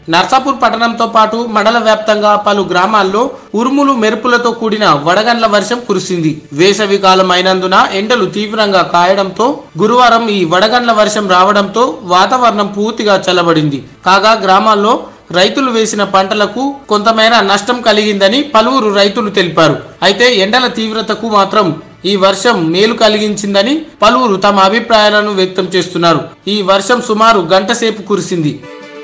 నర్సాపూర్ పట్టణంతో పాటు మండల వ్యాప్తంగా పలు గ్రామాల్లో ఉరుములు మెరుపులతో కూడిన వడగండ్ల వర్షం కురిసింది వేసవి కాలం అయినందున ఎండలు తీవ్రంగా కాయడంతో గురువారం ఈ వడగండ్ల వర్షం రావడంతో వాతావరణం పూర్తిగా చల్లబడింది కాగా గ్రామాల్లో రైతులు వేసిన పంటలకు కొంతమేర నష్టం కలిగిందని పలువురు రైతులు తెలిపారు అయితే ఎండల తీవ్రతకు మాత్రం ఈ వర్షం మేలు కలిగించిందని పలువురు తమ అభిప్రాయాలను వ్యక్తం చేస్తున్నారు ఈ వర్షం సుమారు గంట సేపు కురిసింది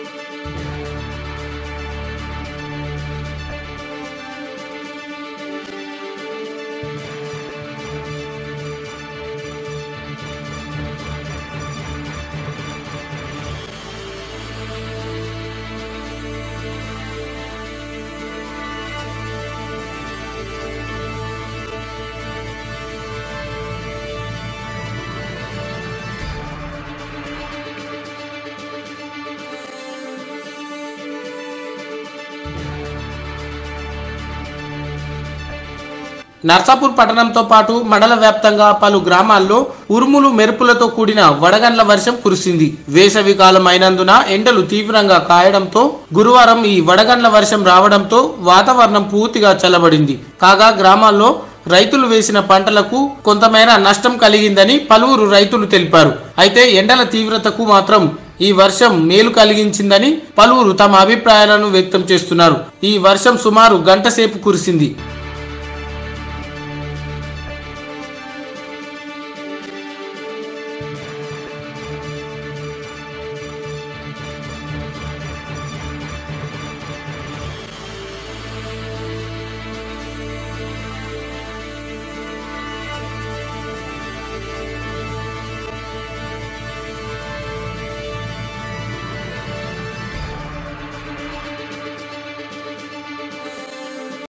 నర్సాపూర్ పట్టణంతో పాటు మండల వ్యాప్తంగా పలు గ్రామాల్లో ఉరుములు మెరుపులతో కూడిన వడగండ్ల వర్షం కురిసింది వేసవి కాలం అయినందున ఎండలు తీవ్రంగా కాయడంతో గురువారం ఈ వడగండ్ల వర్షం రావడంతో వాతావరణం పూర్తిగా చల్లబడింది కాగా గ్రామాల్లో రైతులు వేసిన పంటలకు కొంతమేర నష్టం కలిగిందని పలువురు రైతులు తెలిపారు అయితే ఎండల తీవ్రతకు మాత్రం ఈ వర్షం మేలు కలిగించిందని పలువురు తమ అభిప్రాయాలను వ్యక్తం చేస్తున్నారు ఈ వర్షం సుమారు గంట సేపు కురిసింది